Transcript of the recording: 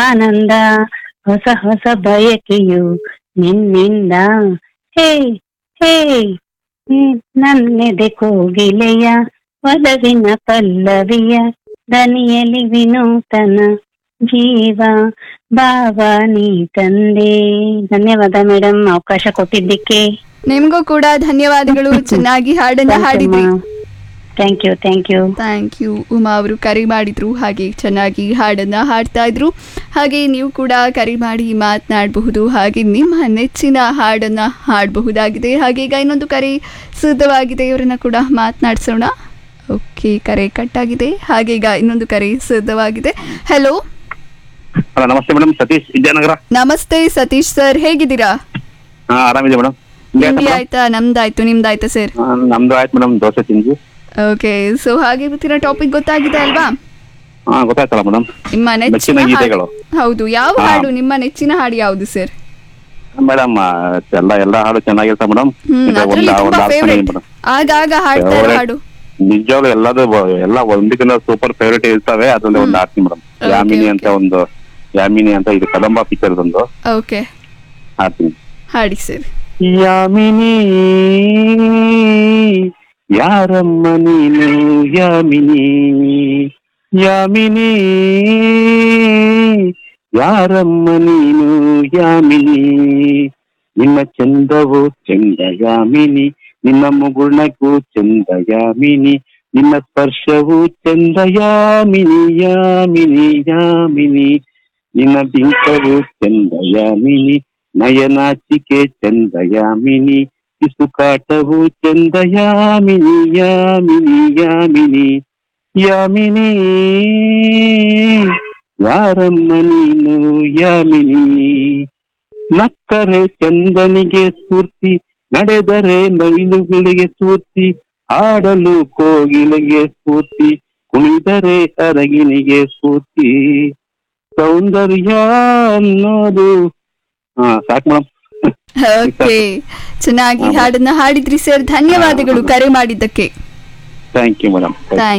ಆನಂದ ಹೊಸ ಹೊಸ ಬಯಕೆಯು ನಿನ್ನಿಂದ ಹೇ ಹೇ ಹೇ, ನನ್ನೆದೆ ಕೋಗಿಲೆಯ ಒಲವಿನ ಪಲ್ಲವಿಯ ದನಿಯಲಿ ವಿನೂತನ ಜೀವ ಭಾವ ನೀ ತಂದೆ ಧನ್ಯವಾದ ಮೇಡಮ್ ಅವಕಾಶ ಕೊಟ್ಟಿದ್ದಕ್ಕೆ ನಿಮ್ಗೂ ಕೂಡ ಧನ್ಯವಾದಗಳು ಚೆನ್ನಾಗಿ ಹಾಡನ್ನ ಹಾಡಿದ್ರಿ thank you thank you thank you Uma ಅವರು ಕರೆ ಮಾಡಿದ್ರು ಹಾಗೆ ಚೆನ್ನಾಗಿ ಹಾಡನ್ನ ಹಾಡ್ತಾ ಇದ್ರು ಹಾಗೆ ನೀವು ಕೂಡ ಕರೆ ಮಾಡಿ ಮಾತನಾಡಬಹುದು ಹಾಗೆ ನಿಮ್ಮ ನೆಚ್ಚಿನ ಹಾಡನ್ನ ಹಾಡಬಹುದಾಗಿದೆ ಹಾಗೆ ಈಗ ಇನ್ನೊಂದು ಕರೆ ಸಿದ್ಧವಾಗಿದೆ ಇವರನ್ನ ಕೂಡ ಮಾತನಾಡಿಸೋಣ ಓಕೆ ಕರೆ ಕಟ್ಟಾಗಿದೆ ಹಾಗೆ ಈಗ ಇನ್ನೊಂದು ಕರೆ ಸಿದ್ಧವಾಗಿದೆ ಹಲೋ ಹಲೋ ನಮಸ್ತೆ ಮೇಡಮ್ ಸತೀಶ್ ವಿದ್ಯಾನಗರ ನಮಸ್ತೆ ಸತೀಶ್ ಸರ್ ಹೇಗಿದ್ದೀರಾ ಹಾ ಆರಾಮಿದೆ ಮೇಡಮ್ ತಿಂಡಿ ಆಯ್ತಾ ನಮ್ದಾಯ್ತು ನಿಮ್ದಾಯ್ತಾ ಸರ್ ನಮ್ದು ಆಯ್ತು ಮೇಡಮ್ ದೋಸೆ ತಿಂದು ಓಕೆ ಸೊ ಹಾಗೆ ಇವತ್ತಿನ ಟಾಪಿಕ್ ಗೊತ್ತಾಗಿದೆ ಅಲ್ವಾ ಹಾ ಗೊತ್ತಾಯ್ತಲ್ಲ ಮೇಡಮ್ ನಿಮ್ಮ ನೆಚ್ಚಿನ ನೆಚ್ಚಿನ ಹಾಡು ಗೀತೆಗಳು. ಹೌದು ಯಾವ ಹಾ. ಹಾಡು ನಿಮ್ಮ ನೆಚ್ಚಿನ ಹಾಡು ಯಾವುದು ಸರ್ ಮೇಡಮ್ ಎಲ್ಲ ಎಲ್ಲ ಹಾಡು ಚೆನ್ನಾಗಿರ್ತಾವ ಮೇಡಮ್ ಹ್ಮ್ ಅದ್ರಲ್ಲಿ ತುಂಬಾ ಫೇವ್ರೇಟ್ ಆಗಾಗ ಹಾಡ್ತಾ ಇರೋ Favorite. ಹಾಡು ನಿಜವಾಗ್ಲೂ ಎಲ್ಲದು ಬ- ಎಲ್ಲ ಒಂದಕ್ಕಿಂತ ಸೂಪರ್ ಫೇವ್ರೇಟ್ ಇರ್ತವೆ ಅದ್ರಲ್ಲಿ ಒಂದು ಹಾಡ್ತೀನಿ ಮೇಡಮ್ Okay, ಯಾಮಿನಿ okay. ಅಂತ ಒಂದು ಯಾಮಿನಿ ಅಂತ ಇದು ಕದಂಬ ಪಿಕ್ಚರ್ ಒಂದು ಓಕೆ ಹಾಡ್ತೀನಿ ಹಾಡಿ ಸರ್ ಯಾಮಿನಿ ಯಾರಮ್ಮ ನೀನು ಯಾಮಿನಿ ಯಾಮಿನಿ ಯಾರಮ್ಮ ನೀನು ಯಾಮಿನಿ ನಿನ್ನ ಚಂದವು ಚಂದ ಯಾಮಿನಿ ನಿನ್ನ ಮುಗುಳ್ನಗೂ ಚಂದ ಯಾಮಿನಿ ನಿನ್ನ ಸ್ಪರ್ಶವು ಚಂದ ಯಾಮಿನಿ ಯಾಮಿನಿ ಯಾಮಿನಿ ನಿನ್ನ ಬಿಂಕವು ಚಂದ ಯಾಮಿನಿ ನಯನಾಚಿಕೆ ಚಂದ ಯಾಮಿನಿ ಪಿಸುಕಾಟವು ಚಂದ ಯಾಮಿನಿ ಯಾಮಿನಿ ಯಾಮಿನಿ ಯಾಮಿನಿ ಯಾರಮ್ಮ ನೀನು ಯಾಮಿನಿ ನಕ್ಕರೆ ಚಂದನಿಗೆ ಸ್ಫೂರ್ತಿ ನಡೆದರೆ ನವಿಲುಗಳಿಗೆ ಸ್ಫೂರ್ತಿ ಆಡಲು ಕೋಗಿಲೆಗೆ ಸ್ಫೂರ್ತಿ ಕುಣಿದರೆ ಅರಗಿನಿಗೆ ಸ್ಫೂರ್ತಿ ಸೌಂದರ್ಯ ಅನ್ನೋದು ಹಾ ಸಾಕು ಮೇಡಮ್ ಓಕೆ ಚೆನ್ನಾಗಿ ಹಾಡನ್ನ ಹಾಡಿದ್ರಿ ಸರ್ ಧನ್ಯವಾದಗಳು ಕರೆ ಮಾಡಿದ್ದಕ್ಕೆ ಥ್ಯಾಂಕ್ ಯು ಮೇಡಮ್ ಥ್ಯಾಂಕ್